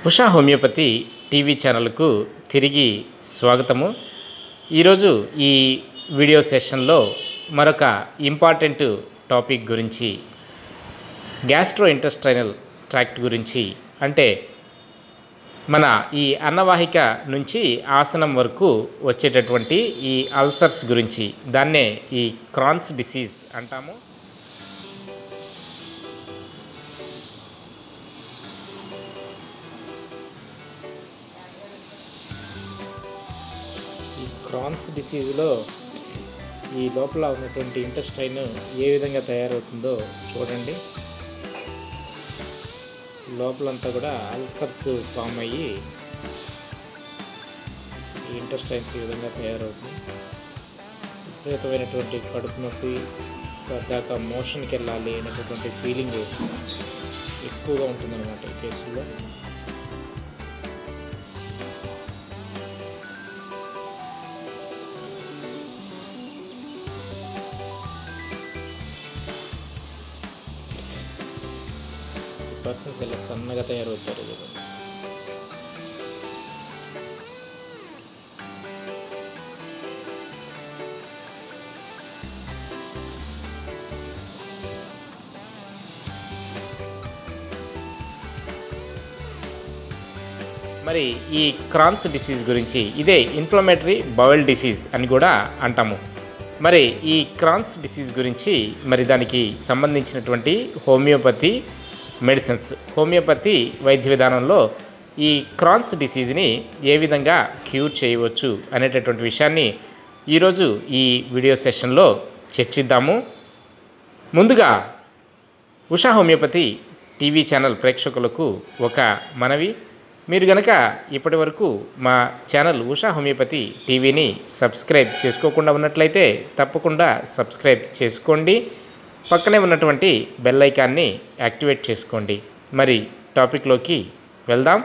Usha homeopathy TV ఛానల్కు తిరిగి స్వాగతము ఈరోజు ఈ వీడియో సెషన్లో మరొక ఇంపార్టెంట్ టాపిక్ గురించి గ్యాస్ట్రో ఇంటెస్టైనల్ ట్రాక్ట్ గురించి అంటే మన ఈ అన్నవాహిక నుంచి ఆసనం వరకు వచ్చేటటువంటి ఈ అల్సర్స్ గురించి దాన్నే ఈ క్రాన్స్ డిసీజ్ అంటాము ఈ క్రాన్స్ డిసీజ్లో ఈ లోపల ఉన్నటువంటి ఇంటెస్టైన్ ఏ విధంగా తయారవుతుందో చూడండి లోపలంతా కూడా అల్సర్స్ ఫామ్ అయ్యి ఈ ఇంటెస్టైన్స్ ఈ విధంగా తయారవుతుంది విపరీతమైనటువంటి కడుపు నొప్పి దాకా మోషన్కి వెళ్ళాలి అనేటటువంటి ఫీలింగ్ ఎక్కువగా ఉంటుందన్నమాట ఈ కేసుల్లో పర్సన్స్ ఇలా సన్నగా తయారవుతారు కదా మరి ఈ క్రాన్స్ డిసీజ్ గురించి ఇదే ఇన్ఫ్లమేటరీ బవల్ డిసీజ్ అని కూడా అంటాము మరి ఈ క్రాన్స్ డిసీజ్ గురించి మరి దానికి సంబంధించినటువంటి హోమియోపతి మెడిసిన్స్ హోమియోపతి వైద్య విధానంలో ఈ క్రాన్స్ డిసీజ్ని ఏ విధంగా క్యూర్ చేయవచ్చు అనేటటువంటి విషయాన్ని ఈరోజు ఈ వీడియో సెషన్లో చర్చిద్దాము ముందుగా ఉషా హోమియోపతి టీవీ ఛానల్ ప్రేక్షకులకు ఒక మనవి మీరు గనక ఇప్పటి వరకు మా ఛానల్ ఉషా హోమియోపతి టీవీని సబ్స్క్రైబ్ చేసుకోకుండా ఉన్నట్లయితే తప్పకుండా సబ్స్క్రైబ్ చేసుకోండి పక్కనే ఉన్నటువంటి బెల్ ఐకాన్ని యాక్టివేట్ చేసుకోండి మరి టాపిక్లోకి వెళ్దాం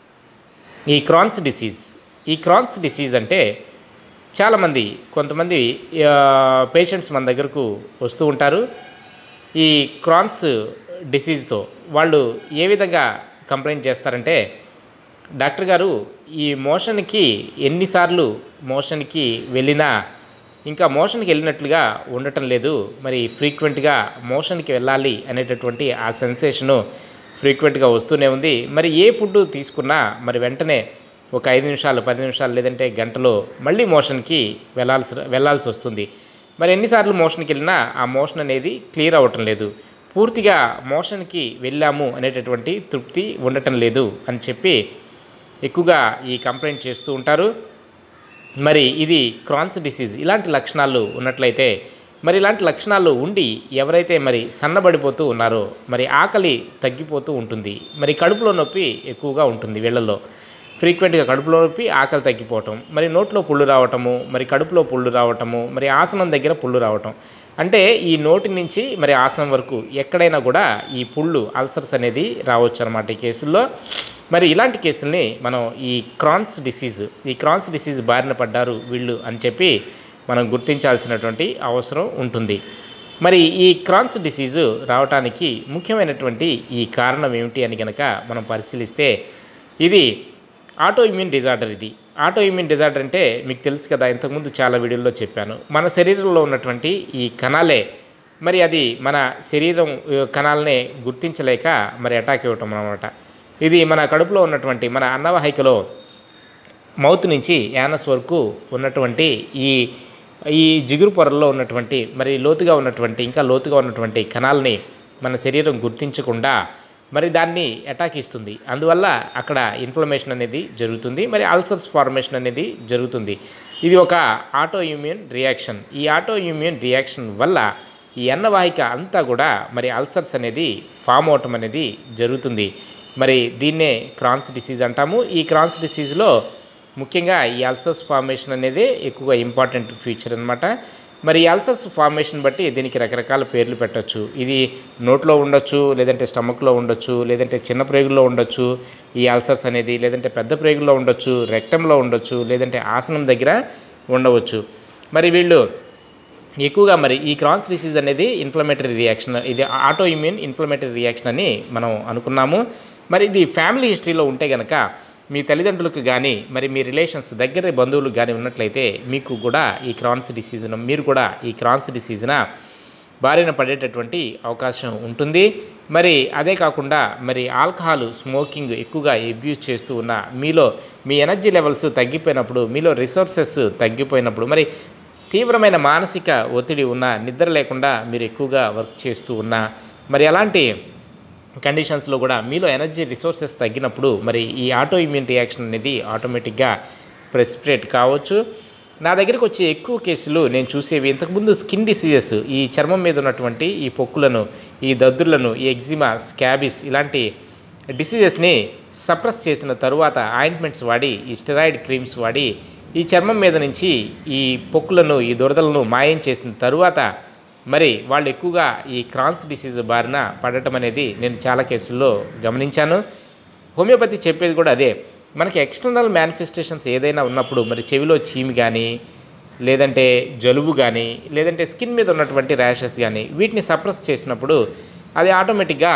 ఈ క్రాన్స్ డిసీజ్ ఈ క్రాన్స్ డిసీజ్ అంటే చాలామంది కొంతమంది పేషెంట్స్ మన దగ్గరకు వస్తూ ఉంటారు ఈ క్రాన్స్ డిసీజ్తో వాళ్ళు ఏ విధంగా కంప్లైంట్ చేస్తారంటే డాక్టర్ గారు ఈ మోషన్కి ఎన్నిసార్లు మోషన్కి వెళ్ళినా ఇంకా మోషన్కి వెళ్ళినట్లుగా ఉండటం లేదు మరి ఫ్రీక్వెంట్గా మోషన్కి వెళ్ళాలి అనేటటువంటి ఆ సెన్సేషను ఫ్రీక్వెంట్గా వస్తూనే ఉంది మరి ఏ ఫుడ్ తీసుకున్నా మరి వెంటనే ఒక ఐదు నిమిషాలు పది నిమిషాలు లేదంటే గంటలో మళ్ళీ మోషన్కి వెళ్ళాల్సి వెళ్ళాల్సి వస్తుంది మరి ఎన్నిసార్లు మోషన్కి వెళ్ళినా ఆ మోషన్ అనేది క్లియర్ అవ్వటం లేదు పూర్తిగా మోషన్కి వెళ్ళాము అనేటటువంటి తృప్తి ఉండటం లేదు అని చెప్పి ఎక్కువగా ఈ కంప్లైంట్ చేస్తూ ఉంటారు మరి ఇది క్రాన్స్ డిసీజ్ ఇలాంటి లక్షణాలు ఉన్నట్లయితే మరి ఇలాంటి లక్షణాలు ఉండి ఎవరైతే మరి సన్నబడిపోతూ ఉన్నారో మరి ఆకలి తగ్గిపోతూ ఉంటుంది మరి కడుపులో నొప్పి ఎక్కువగా ఉంటుంది వీళ్ళల్లో ఫ్రీక్వెంట్గా కడుపులో నొప్పి ఆకలి తగ్గిపోవటం మరి నోట్లో పుళ్ళు రావటము మరి కడుపులో పుళ్ళు రావటము మరి ఆసనం దగ్గర పుళ్ళు రావటం అంటే ఈ నోటి నుంచి మరి ఆసనం వరకు ఎక్కడైనా కూడా ఈ పుళ్ళు అల్సర్స్ అనేది రావచ్చు అనమాట ఈ కేసుల్లో మరి ఇలాంటి కేసుల్ని మనం ఈ క్రాన్స్ డిసీజ్ ఈ క్రాన్స్ డిసీజ్ బారిన పడ్డారు వీళ్ళు అని చెప్పి మనం గుర్తించాల్సినటువంటి అవసరం ఉంటుంది మరి ఈ క్రాన్స్ డిసీజు రావడానికి ముఖ్యమైనటువంటి ఈ కారణం ఏమిటి అని కనుక మనం పరిశీలిస్తే ఇది ఆటో ఇమ్యూన్ డిజార్డర్ ఇది ఆటో ఇమ్యూన్ డిజార్డర్ అంటే మీకు తెలుసు కదా ఇంతకుముందు చాలా వీడియోల్లో చెప్పాను మన శరీరంలో ఉన్నటువంటి ఈ కణాలే మరి అది మన శరీరం కణాలనే గుర్తించలేక మరి అటాక్ ఇవ్వటం అనమాట ఇది మన కడుపులో ఉన్నటువంటి మన అన్నవాహికలో మౌత్ నుంచి యానస్ వరకు ఉన్నటువంటి ఈ ఈ జిగురు పొరల్లో ఉన్నటువంటి మరి లోతుగా ఉన్నటువంటి ఇంకా లోతుగా ఉన్నటువంటి కణాలని మన శరీరం గుర్తించకుండా మరి దాన్ని అటాక్ ఇస్తుంది అందువల్ల అక్కడ ఇన్ఫ్లమేషన్ అనేది జరుగుతుంది మరి అల్సర్స్ ఫార్మేషన్ అనేది జరుగుతుంది ఇది ఒక ఆటో ఇమ్యూన్ రియాక్షన్ ఈ ఆటో ఇమ్యూన్ రియాక్షన్ వల్ల ఈ అన్నవాహిక అంతా కూడా మరి అల్సర్స్ అనేది ఫామ్ అవటం అనేది జరుగుతుంది మరి దీన్నే క్రాన్స్ డిసీజ్ అంటాము ఈ క్రాన్స్ డిసీజ్లో ముఖ్యంగా ఈ అల్సర్స్ ఫార్మేషన్ అనేది ఎక్కువగా ఇంపార్టెంట్ ఫీచర్ అనమాట మరి ఈ అల్సర్స్ ఫార్మేషన్ బట్టి దీనికి రకరకాల పేర్లు పెట్టచ్చు ఇది నోట్లో ఉండొచ్చు లేదంటే స్టమక్లో ఉండొచ్చు లేదంటే చిన్న ప్రేగుల్లో ఉండొచ్చు ఈ అల్సర్స్ అనేది లేదంటే పెద్ద ప్రేగుల్లో ఉండొచ్చు రెక్టంలో ఉండొచ్చు లేదంటే ఆసనం దగ్గర ఉండవచ్చు మరి వీళ్ళు ఎక్కువగా మరి ఈ క్రాన్స్ డిసీజ్ అనేది ఇన్ఫ్లమేటరీ రియాక్షన్ ఇది ఆటో ఇమ్యూన్ ఇన్ఫ్లమేటరీ రియాక్షన్ అని మనం అనుకున్నాము మరి ఇది ఫ్యామిలీ హిస్టరీలో ఉంటే గనక మీ తల్లిదండ్రులకు కానీ మరి మీ రిలేషన్స్ దగ్గర బంధువులకు కానీ ఉన్నట్లయితే మీకు కూడా ఈ క్రాన్స్ డిసీజ్ను మీరు కూడా ఈ క్రాన్స్ డిసీజ్న బారిన పడేటటువంటి అవకాశం ఉంటుంది మరి అదే కాకుండా మరి ఆల్కహాల్ స్మోకింగ్ ఎక్కువగా అబ్యూజ్ చేస్తూ ఉన్న మీలో మీ ఎనర్జీ లెవెల్స్ తగ్గిపోయినప్పుడు మీలో రిసోర్సెస్ తగ్గిపోయినప్పుడు మరి తీవ్రమైన మానసిక ఒత్తిడి ఉన్న నిద్ర లేకుండా మీరు ఎక్కువగా వర్క్ చేస్తూ ఉన్నా మరి అలాంటి కండిషన్స్లో కూడా మీలో ఎనర్జీ రిసోర్సెస్ తగ్గినప్పుడు మరి ఈ ఆటో ఇమ్యూన్ రియాక్షన్ అనేది ఆటోమేటిక్గా ప్రెసిపిరేట్ కావచ్చు నా దగ్గరికి వచ్చే ఎక్కువ కేసులు నేను చూసేవి ఇంతకుముందు స్కిన్ డిసీజెస్ ఈ చర్మం మీద ఉన్నటువంటి ఈ పొక్కులను ఈ దద్దుర్లను ఈ ఎగ్జిమా స్కాబిస్ ఇలాంటి డిసీజెస్ని సప్రెస్ చేసిన తరువాత ఆయింట్మెంట్స్ వాడి ఈ స్టెరాయిడ్ క్రీమ్స్ వాడి ఈ చర్మం మీద నుంచి ఈ పొక్కులను ఈ దురదలను మాయం చేసిన తరువాత మరి వాళ్ళు ఎక్కువగా ఈ క్రాన్స్ డిసీజ్ బారిన పడటం అనేది నేను చాలా కేసుల్లో గమనించాను హోమియోపతి చెప్పేది కూడా అదే మనకి ఎక్స్టర్నల్ మేనిఫెస్టేషన్స్ ఏదైనా ఉన్నప్పుడు మరి చెవిలో చీమి కానీ లేదంటే జలుబు కానీ లేదంటే స్కిన్ మీద ఉన్నటువంటి ర్యాషెస్ కానీ వీటిని సప్రెస్ చేసినప్పుడు అది ఆటోమేటిక్గా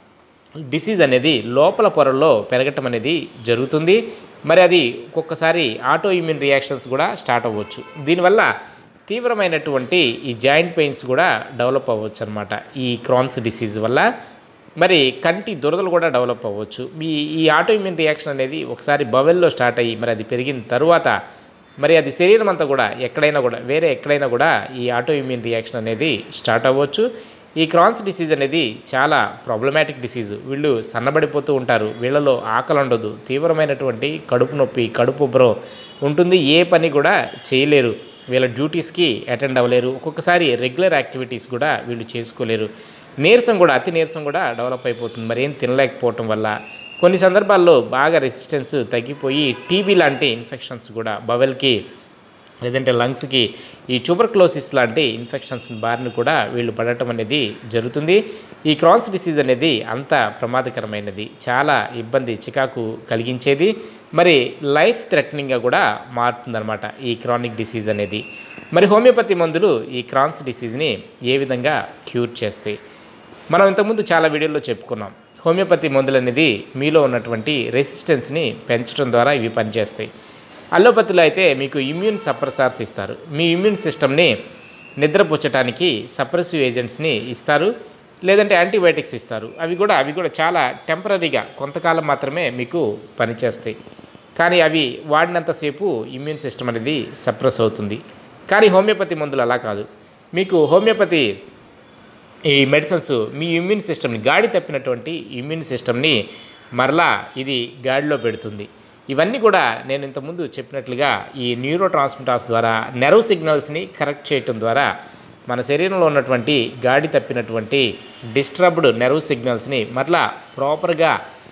డిసీజ్ అనేది లోపల పొరల్లో పెరగటం అనేది జరుగుతుంది మరి అది ఒక్కొక్కసారి ఆటో ఇమ్యూన్ రియాక్షన్స్ కూడా స్టార్ట్ అవ్వచ్చు దీనివల్ల తీవ్రమైనటువంటి ఈ జాయింట్ పెయిన్స్ కూడా డెవలప్ అవ్వచ్చు అనమాట ఈ క్రాన్స్ డిసీజ్ వల్ల మరి కంటి దురదలు కూడా డెవలప్ అవ్వచ్చు ఈ ఈ ఆటో ఇమ్యూన్ రియాక్షన్ అనేది ఒకసారి బవెల్లో స్టార్ట్ అయ్యి మరి అది పెరిగిన తర్వాత మరి అది శరీరం అంతా కూడా ఎక్కడైనా కూడా వేరే ఎక్కడైనా కూడా ఈ ఆటో ఇమ్యూన్ రియాక్షన్ అనేది స్టార్ట్ అవ్వచ్చు ఈ క్రాన్స్ డిసీజ్ అనేది చాలా ప్రాబ్లమాటిక్ డిసీజ్ వీళ్ళు సన్నబడిపోతూ ఉంటారు వీళ్ళలో ఆకలి ఉండదు తీవ్రమైనటువంటి కడుపు నొప్పి కడుపు ఉబ్బరం ఉంటుంది ఏ పని కూడా చేయలేరు వీళ్ళ డ్యూటీస్కి అటెండ్ అవ్వలేరు ఒక్కొక్కసారి రెగ్యులర్ యాక్టివిటీస్ కూడా వీళ్ళు చేసుకోలేరు నీరసం కూడా అతి నీరసం కూడా డెవలప్ అయిపోతుంది మరి ఏం తినలేకపోవటం వల్ల కొన్ని సందర్భాల్లో బాగా రెసిస్టెన్స్ తగ్గిపోయి టీబీ లాంటి ఇన్ఫెక్షన్స్ కూడా బవెల్కి లేదంటే లంగ్స్కి ఈ ట్యూబర్క్లోసిస్ లాంటి ఇన్ఫెక్షన్స్ బారిన కూడా వీళ్ళు పడటం అనేది జరుగుతుంది ఈ క్రాన్స్ డిసీజ్ అనేది అంత ప్రమాదకరమైనది చాలా ఇబ్బంది చికాకు కలిగించేది మరి లైఫ్ థ్రెటనింగ్గా కూడా మారుతుందన్నమాట ఈ క్రానిక్ డిసీజ్ అనేది మరి హోమియోపతి మందులు ఈ క్రాన్స్ డిసీజ్ని ఏ విధంగా క్యూర్ చేస్తాయి మనం ఇంతకుముందు చాలా వీడియోల్లో చెప్పుకున్నాం హోమియోపతి మందులు అనేది మీలో ఉన్నటువంటి రెసిస్టెన్స్ని పెంచడం ద్వారా ఇవి పనిచేస్తాయి అల్లోపతిలో అయితే మీకు ఇమ్యూన్ సప్రెసార్స్ ఇస్తారు మీ ఇమ్యూన్ సిస్టమ్ని నిద్రపుచ్చటానికి సప్రెసివ్ ఏజెంట్స్ని ఇస్తారు లేదంటే యాంటీబయాటిక్స్ ఇస్తారు అవి కూడా అవి కూడా చాలా టెంపరీగా కొంతకాలం మాత్రమే మీకు పనిచేస్తాయి కానీ అవి వాడినంతసేపు ఇమ్యూన్ సిస్టమ్ అనేది సప్రెస్ అవుతుంది కానీ హోమియోపతి మందులు అలా కాదు మీకు హోమియోపతి ఈ మెడిసిన్స్ మీ ఇమ్యూన్ సిస్టమ్ని గాడి తప్పినటువంటి ఇమ్యూన్ సిస్టమ్ని మరలా ఇది గాడిలో పెడుతుంది ఇవన్నీ కూడా నేను ఇంతకుముందు చెప్పినట్లుగా ఈ న్యూరో ట్రాన్స్మిటర్స్ ద్వారా నెర్వ్ సిగ్నల్స్ని కరెక్ట్ చేయటం ద్వారా మన శరీరంలో ఉన్నటువంటి గాడి తప్పినటువంటి డిస్టర్బ్డ్ నెర్వ్ సిగ్నల్స్ని మరలా ప్రాపర్గా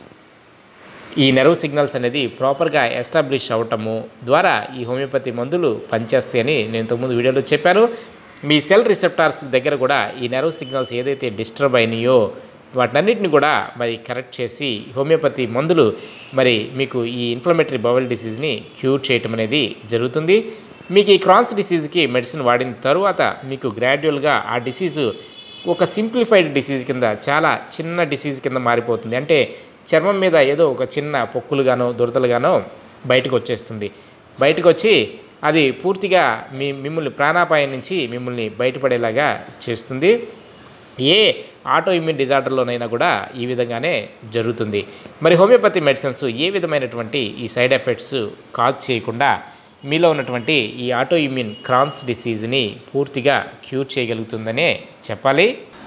ఈ నెర్వ్ సిగ్నల్స్ అనేది ప్రాపర్గా ఎస్టాబ్లిష్ అవటము ద్వారా ఈ హోమియోపతి మందులు పనిచేస్తాయని నేను ఇంతకుముందు వీడియోలో చెప్పాను మీ సెల్ రిసెప్టార్స్ దగ్గర కూడా ఈ నెర్వ్ సిగ్నల్స్ ఏదైతే డిస్టర్బ్ అయినాయో వాటినన్నిటిని కూడా మరి కరెక్ట్ చేసి హోమియోపతి మందులు మరి మీకు ఈ ఇన్ఫ్లమేటరీ బవల్ డిసీజ్ని క్యూర్ చేయటం అనేది జరుగుతుంది మీకు ఈ క్రాన్స్ డిసీజ్కి మెడిసిన్ వాడిన తరువాత మీకు గ్రాడ్యువల్గా ఆ డిసీజు ఒక సింప్లిఫైడ్ డిసీజ్ కింద చాలా చిన్న డిసీజ్ కింద మారిపోతుంది అంటే చర్మం మీద ఏదో ఒక చిన్న పొక్కులుగానో దురదలుగానో బయటకు వచ్చేస్తుంది బయటకు వచ్చి అది పూర్తిగా మీ మిమ్మల్ని ప్రాణాపాయం నుంచి మిమ్మల్ని బయటపడేలాగా చేస్తుంది ఏ ఆటో ఇమ్యూన్ డిజార్డర్లోనైనా కూడా ఈ విధంగానే జరుగుతుంది మరి హోమియోపతి మెడిసిన్స్ ఏ విధమైనటువంటి ఈ సైడ్ ఎఫెక్ట్స్ కాజ్ చేయకుండా మీలో ఉన్నటువంటి ఈ ఆటో ఇమ్యూన్ క్రాన్స్ డిసీజ్ని పూర్తిగా క్యూర్ చేయగలుగుతుందనే చెప్పాలి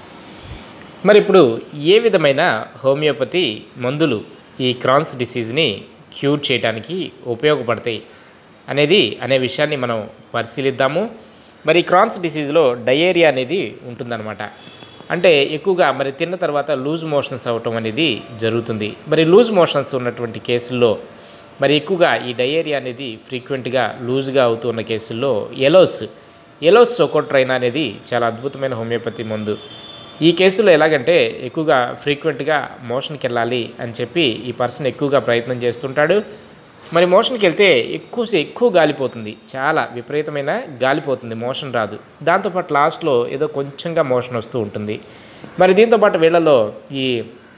మరి ఇప్పుడు ఏ విధమైన హోమియోపతి మందులు ఈ క్రాన్స్ డిసీజ్ని క్యూర్ చేయడానికి ఉపయోగపడతాయి అనేది అనే విషయాన్ని మనం పరిశీలిద్దాము మరి క్రాన్స్ డిసీజ్లో డయేరియా అనేది ఉంటుందన్నమాట అంటే ఎక్కువగా మరి తిన్న తర్వాత లూజ్ మోషన్స్ అవ్వటం అనేది జరుగుతుంది మరి లూజ్ మోషన్స్ ఉన్నటువంటి కేసుల్లో మరి ఎక్కువగా ఈ డయేరియా అనేది ఫ్రీక్వెంట్గా లూజ్గా అవుతున్న కేసుల్లో ఎలోస్ ఎలోస్ సోకోట్రైన్ అనేది చాలా అద్భుతమైన హోమియోపతి మందు ఈ కేసులో ఎలాగంటే ఎక్కువగా ఫ్రీక్వెంట్గా మోషన్కి వెళ్ళాలి అని చెప్పి ఈ పర్సన్ ఎక్కువగా ప్రయత్నం చేస్తుంటాడు మరి మోషన్కి వెళ్తే ఎక్కువ ఎక్కువ గాలిపోతుంది చాలా విపరీతమైన గాలిపోతుంది మోషన్ రాదు దాంతోపాటు లాస్ట్లో ఏదో కొంచెంగా మోషన్ వస్తూ ఉంటుంది మరి దీంతోపాటు వీళ్ళలో ఈ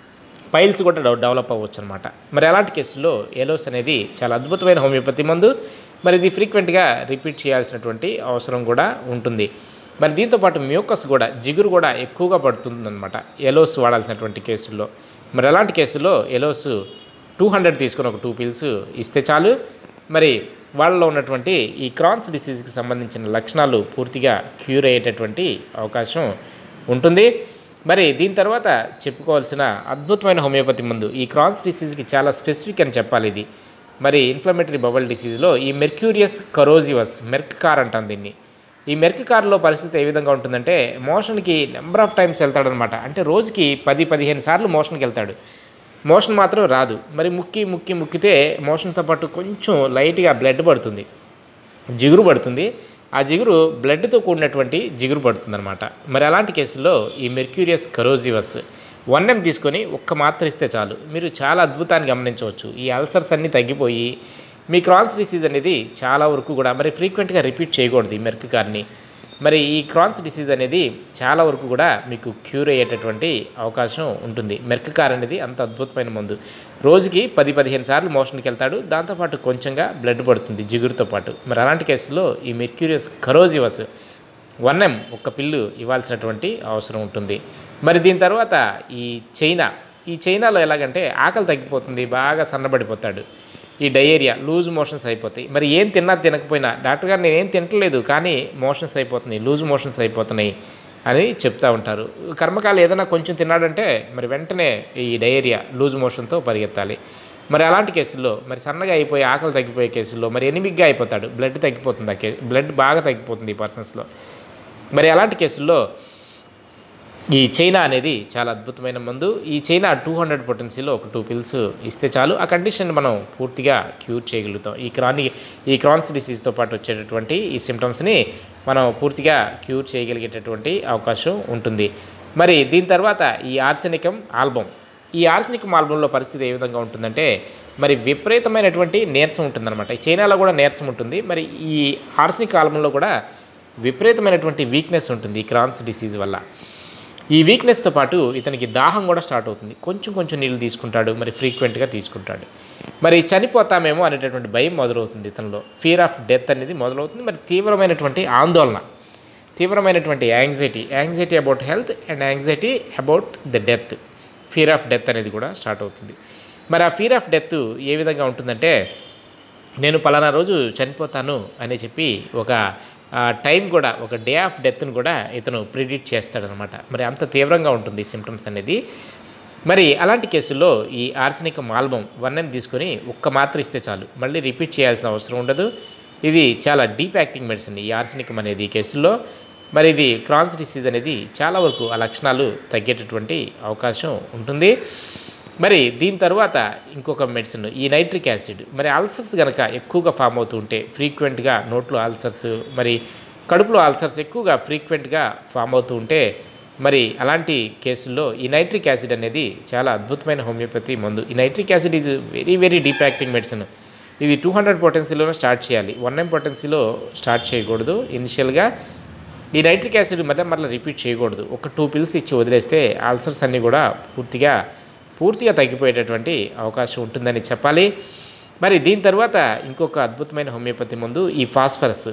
పైల్స్ కూడా డెవ- డెవలప్ అవ్వచ్చు అనమాట మరి అలాంటి కేసుల్లో ఎలోస్ అనేది చాలా అద్భుతమైన హోమియోపతి మందు మరి ఇది ఫ్రీక్వెంట్గా రిపీట్ చేయాల్సినటువంటి అవసరం కూడా ఉంటుంది మరి దీంతో పాటు మ్యూకస్ కూడా జిగురు కూడా ఎక్కువగా పడుతుందన్నమాట ఎలోస్ వాడాల్సినటువంటి కేసుల్లో మరి అలాంటి కేసుల్లో ఎలోస్ టూ హండ్రెడ్ తీసుకుని ఒక టూ పిల్స్ ఇస్తే చాలు మరి వాళ్ళలో ఉన్నటువంటి ఈ క్రాన్స్ డిసీజ్కి సంబంధించిన లక్షణాలు పూర్తిగా క్యూర్ అయ్యేటటువంటి అవకాశం ఉంటుంది మరి దీని తర్వాత చెప్పుకోవాల్సిన అద్భుతమైన హోమియోపతి మందు ఈ క్రాన్స్ డిసీజ్కి చాలా స్పెసిఫిక్ అని చెప్పాలి ఇది మరి ఇన్ఫ్లమేటరీ బబల్ డిసీజ్లో ఈ మెర్క్యూరియస్ కరోజివస్ మెర్క్ కార్ అంటాం దీన్ని ఈ మెర్క్ కార్లో పరిస్థితి ఏ విధంగా ఉంటుందంటే మోషన్కి నెంబర్ ఆఫ్ టైమ్స్ వెళ్తాడనమాట అంటే రోజుకి పది పదిహేను సార్లు మోషన్కి వెళ్తాడు మోషన్ మాత్రం రాదు మరి ముక్కి ముక్కి ముక్కితే మోషన్తో పాటు కొంచెం లైట్గా బ్లడ్ పడుతుంది జిగురు పడుతుంది ఆ జిగురు బ్లడ్తో కూడినటువంటి జిగురు పడుతుంది అనమాట మరి అలాంటి కేసుల్లో ఈ మెర్క్యూరియస్ కరోజివస్ వన్ ఎం తీసుకొని ఒక్క మాత్ర ఇస్తే చాలు మీరు చాలా అద్భుతాన్ని గమనించవచ్చు ఈ అల్సర్స్ అన్నీ తగ్గిపోయి మీ క్రాన్స్ డిసీజ్ అనేది చాలా వరకు కూడా మరి ఫ్రీక్వెంట్గా రిపీట్ చేయకూడదు ఈ మెర్క్ కార్ని మరి ఈ క్రాన్స్ డిసీజ్ అనేది చాలా వరకు కూడా మీకు క్యూర్ అయ్యేటటువంటి అవకాశం ఉంటుంది మెర్క్ కార్ అనేది అంత అద్భుతమైన మందు రోజుకి పది పదిహేను సార్లు మోషన్కి వెళ్తాడు దాంతోపాటు కొంచెంగా బ్లడ్ పడుతుంది జిగురుతో పాటు మరి అలాంటి కేసులో ఈ మెర్క్యూరియస్ కరోజివస్ వన్ ఎం ఒక్క పిల్లు ఇవ్వాల్సినటువంటి అవసరం ఉంటుంది మరి దీని తర్వాత ఈ చైనా ఈ చైనాలో ఎలాగంటే ఆకలి తగ్గిపోతుంది బాగా సన్నబడిపోతాడు ఈ డయేరియా లూజ్ మోషన్స్ అయిపోతాయి మరి ఏం తిన్నా తినకపోయినా డాక్టర్ గారు నేనేం తినట్లేదు కానీ మోషన్స్ అయిపోతున్నాయి లూజ్ మోషన్స్ అయిపోతున్నాయి అని చెప్తా ఉంటారు కర్మకాలు ఏదైనా కొంచెం తిన్నాడంటే మరి వెంటనే ఈ డయేరియా లూజ్ మోషన్తో పరిగెత్తాలి మరి అలాంటి కేసుల్లో మరి సన్నగా అయిపోయి ఆకలి తగ్గిపోయే కేసుల్లో మరి ఎనిమిగ్గా అయిపోతాడు బ్లడ్ తగ్గిపోతుంది ఆ కే బ్లడ్ బాగా తగ్గిపోతుంది ఈ పర్సన్స్లో మరి అలాంటి కేసుల్లో ఈ చైనా అనేది చాలా అద్భుతమైన మందు ఈ చైనా టూ హండ్రెడ్ పొటెన్సీలో ఒక టూ పిల్స్ ఇస్తే చాలు ఆ కండిషన్ మనం పూర్తిగా క్యూర్ చేయగలుగుతాం ఈ క్రాని ఈ క్రాన్స్ డిసీజ్తో పాటు వచ్చేటటువంటి ఈ సిమ్టమ్స్ని మనం పూర్తిగా క్యూర్ చేయగలిగేటటువంటి అవకాశం ఉంటుంది మరి దీని తర్వాత ఈ ఆర్సెనికం ఆల్బమ్ ఈ ఆర్సెనికం ఆల్బంలో పరిస్థితి ఏ విధంగా ఉంటుందంటే మరి విపరీతమైనటువంటి నీరసం ఉంటుందన్నమాట ఈ చైనాలో కూడా నీరసం ఉంటుంది మరి ఈ ఆర్సెనిక్ ఆల్బంలో కూడా విపరీతమైనటువంటి వీక్నెస్ ఉంటుంది ఈ క్రాన్స్ డిసీజ్ వల్ల ఈ వీక్నెస్తో పాటు ఇతనికి దాహం కూడా స్టార్ట్ అవుతుంది కొంచెం కొంచెం నీళ్ళు తీసుకుంటాడు మరి ఫ్రీక్వెంట్గా తీసుకుంటాడు మరి చనిపోతామేమో అనేటటువంటి భయం మొదలవుతుంది ఇతనిలో ఫియర్ ఆఫ్ డెత్ అనేది మొదలవుతుంది మరి తీవ్రమైనటువంటి ఆందోళన తీవ్రమైనటువంటి anxiety anxiety about health and anxiety about the death fear of death అనేది కూడా స్టార్ట్ అవుతుంది మరి ఆ ఫియర్ ఆఫ్ డెత్ ఏ విధంగా ఉంటుందంటే నేను పలానా రోజు చనిపోతాను అని చెప్పి ఒక ఆ, టైం కూడా ఒక డే ఆఫ్ డెత్ను కూడా ఇతను ప్రిడిక్ట్ చేస్తాడనమాట మరి అంత తీవ్రంగా ఉంటుంది ఈ సిమ్టమ్స్ అనేది మరి అలాంటి కేసుల్లో ఈ ఆర్సనిక్ ఆల్బమ్ వన్ ఎం తీసుకొని ఒక్క మాత్ర ఇస్తే చాలు మళ్ళీ రిపీట్ చేయాల్సిన అవసరం ఉండదు ఇది చాలా డీప్ యాక్టింగ్ మెడిసిన్ ఈ ఆర్సనికం అనేది ఈ కేసుల్లో మరి ఇది క్రాన్స్ డిసీజ్ అనేది చాలా వరకు ఆ లక్షణాలు తగ్గేటటువంటి అవకాశం ఉంటుంది మరి దీని తర్వాత ఇంకొక మెడిసిన్ ఈ నైట్రిక్ యాసిడ్ మరి అల్సర్స్ కనుక ఎక్కువగా ఫామ్ అవుతూ ఉంటే ఫ్రీక్వెంట్గా నోట్లో అల్సర్స్ మరి కడుపులో అల్సర్స్ ఎక్కువగా ఫ్రీక్వెంట్గా ఫామ్ అవుతూ ఉంటే మరి అలాంటి కేసుల్లో ఈ నైట్రిక్ యాసిడ్ అనేది చాలా అద్భుతమైన హోమియోపతి మందు ఈ nitric acid is very very deep acting medicine ఇది టూ హండ్రెడ్ పొటెన్సీలోనే స్టార్ట్ చేయాలి వన్ ఎం పొటెన్సీలో స్టార్ట్ చేయకూడదు ఇనిషియల్గా ఈ నైట్రిక్ యాసిడ్ మళ్ళీ మళ్ళీ రిపీట్ చేయకూడదు ఒక టూ పిల్స్ ఇచ్చి వదిలేస్తే అల్సర్స్ అన్నీ కూడా పూర్తిగా పూర్తిగా తగ్గిపోయేటటువంటి అవకాశం ఉంటుందని చెప్పాలి మరి దీని తర్వాత ఇంకొక అద్భుతమైన హోమియోపతి మందు ఈ ఫాస్ఫరస్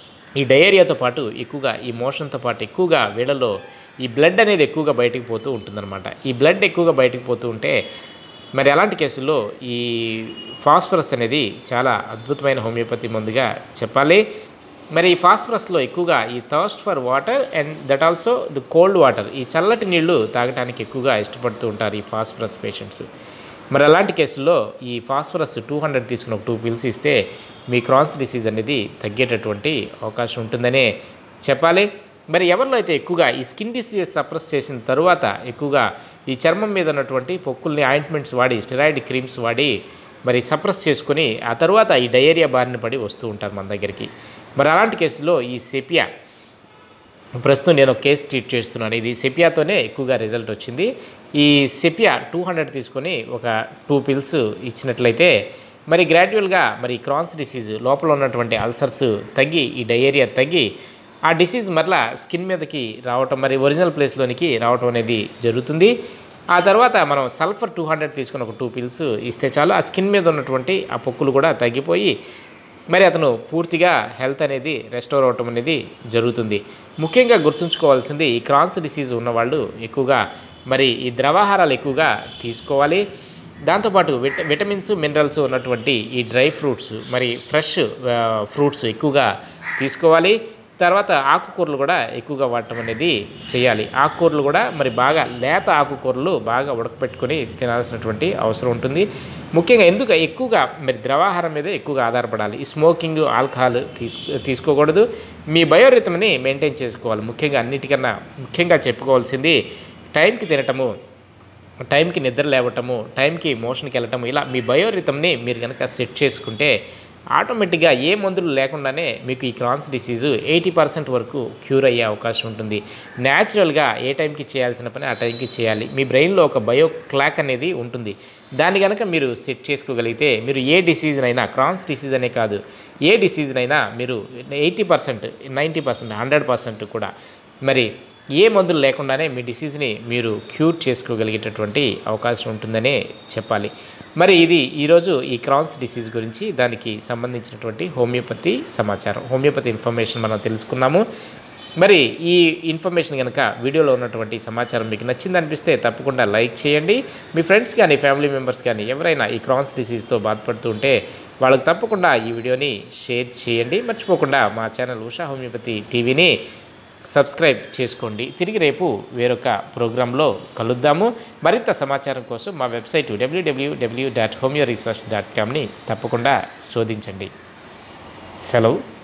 ఈ డయేరియాతో పాటు ఎక్కువగా ఈ మోషన్తో పాటు ఎక్కువగా వీళ్ళలో ఈ బ్లడ్ అనేది ఎక్కువగా బయటికి పోతూ ఉంటుందన్నమాట ఈ బ్లడ్ ఎక్కువగా బయటికి పోతూ ఉంటే మరి అలాంటి కేసుల్లో ఈ ఫాస్ఫరస్ అనేది చాలా అద్భుతమైన హోమియోపతి మందుగా చెప్పాలి మరి ఈ ఫాస్ఫరస్లో ఎక్కువగా ఈ thirst for water and that also the cold water ఈ చల్లటి నీళ్లు తాగడానికి ఎక్కువగా ఇష్టపడుతూ ఉంటారు ఈ ఫాస్ఫరస్ పేషెంట్స్ మరి అలాంటి కేసుల్లో ఈ ఫాస్ఫరస్ టూ హండ్రెడ్ తీసుకుని ఒక టూ పిల్స్ ఇస్తే మీ క్రాన్స్ డిసీజ్ అనేది తగ్గేటటువంటి అవకాశం ఉంటుందనే చెప్పాలి మరి ఎవరిలో అయితే ఎక్కువగా ఈ స్కిన్ డిసీజెస్ సప్రెస్ చేసిన తరువాత ఎక్కువగా ఈ చర్మం మీద ఉన్నటువంటి పొక్కుల్ని ఆయింట్మెంట్స్ వాడి స్టెరాయిడ్ క్రీమ్స్ వాడి మరి సప్రెస్ చేసుకొని ఆ తర్వాత ఈ డయేరియా బారిన పడి వస్తూ ఉంటారు మన దగ్గరికి మరి అలాంటి కేసులో ఈ సెపియా ప్రస్తుతం నేను ఒక కేసు ట్రీట్ చేస్తున్నాను ఇది సెపియాతోనే ఎక్కువగా రిజల్ట్ వచ్చింది ఈ సెపియా టూ హండ్రెడ్ తీసుకొని ఒక టూ పిల్స్ ఇచ్చినట్లయితే మరి గ్రాడ్యువల్గా మరి క్రాన్స్ డిసీజ్ లోపల ఉన్నటువంటి అల్సర్స్ తగ్గి ఈ డయేరియా తగ్గి ఆ డిసీజ్ మరలా స్కిన్ మీదకి రావటం మరి ఒరిజినల్ ప్లేస్లోనికి రావటం అనేది జరుగుతుంది ఆ తర్వాత మనం సల్ఫర్ టూ హండ్రెడ్ తీసుకుని ఒక టూ పిల్స్ ఇస్తే చాలు ఆ స్కిన్ మీద ఉన్నటువంటి ఆ పొక్కులు కూడా తగ్గిపోయి మరి అతను పూర్తిగా హెల్త్ అనేది రెస్టోర్ అవటం అనేది జరుగుతుంది ముఖ్యంగా గుర్తుంచుకోవాల్సింది ఈ క్రాన్స్ డిసీజ్ ఉన్నవాళ్ళు ఎక్కువగా మరి ఈ ద్రవాహారాలు ఎక్కువగా తీసుకోవాలి దాంతోపాటు విట విటమిన్స్ మినరల్స్ ఉన్నటువంటి ఈ డ్రై ఫ్రూట్స్ మరి ఫ్రెష్ ఆ, ఫ్రూట్స్ ఎక్కువగా తీసుకోవాలి తర్వాత ఆకుకూరలు కూడా ఎక్కువగా వాడటం అనేది చేయాలి ఆకుకూరలు కూడా మరి బాగా లేత ఆకుకూరలు బాగా ఉడకపెట్టుకొని తినాల్సినటువంటి అవసరం ఉంటుంది ముఖ్యంగా ఎందుకు ఎక్కువగా మరి ద్రవాహారం మీద ఎక్కువగా ఆధారపడాలి ఈ స్మోకింగ్ ఆల్కహాల్ తీసు తీసుకోకూడదు మీ బయోరిథమ్ని మెయింటైన్ చేసుకోవాలి ముఖ్యంగా అన్నిటికన్నా ముఖ్యంగా చెప్పుకోవాల్సింది టైంకి తినటము టైంకి నిద్ర లేవటము టైంకి మోషన్కి వెళ్ళటము ఇలా మీ బయోరిథమ్ని మీరు కనుక సెట్ చేసుకుంటే ఆటోమేటిక్గా ఏ మందులు లేకుండానే మీకు ఈ క్రాన్స్ డిసీజు ఎయిటీ పర్సెంట్ వరకు క్యూర్ అయ్యే అవకాశం ఉంటుంది న్యాచురల్గా ఏ టైంకి చేయాల్సిన పని ఆ టైంకి చేయాలి మీ బ్రెయిన్లో ఒక బయో క్లాక్ అనేది ఉంటుంది దాన్ని కనుక మీరు సెట్ చేసుకోగలిగితే మీరు ఏ డిసీజ్నైనా క్రాన్స్ డిసీజ్ అనే కాదు ఏ డిసీజ్నైనా మీరు eighty percent ninety percent hundred percent కూడా మరి ఏ మందులు లేకుండానే మీ డిసీజ్ని మీరు క్యూర్ చేసుకోగలిగేటటువంటి అవకాశం ఉంటుందనే చెప్పాలి మరి ఇది ఈరోజు ఈ క్రాన్స్ డిసీజ్ గురించి దానికి సంబంధించినటువంటి హోమియోపతి సమాచారం హోమియోపతి ఇన్ఫర్మేషన్ మనం తెలుసుకున్నాము మరి ఈ ఇన్ఫర్మేషన్ కనుక వీడియోలో ఉన్నటువంటి సమాచారం మీకు నచ్చింది అనిపిస్తే తప్పకుండా లైక్ చేయండి మీ ఫ్రెండ్స్ కానీ ఫ్యామిలీ మెంబర్స్ కానీ ఎవరైనా ఈ క్రాన్స్ డిసీజ్తో బాధపడుతూ ఉంటే వాళ్ళకి తప్పకుండా ఈ వీడియోని షేర్ చేయండి మర్చిపోకుండా మా ఛానల్ ఉషా హోమియోపతి టీవీని సబ్స్క్రైబ్ చేసుకోండి తిరిగి రేపు వేరొక ప్రోగ్రాంలో కలుద్దాము మరింత సమాచారం కోసం మా website WWW dot homeo research dot కామ్ని తప్పకుండా శోధించండి సెలవు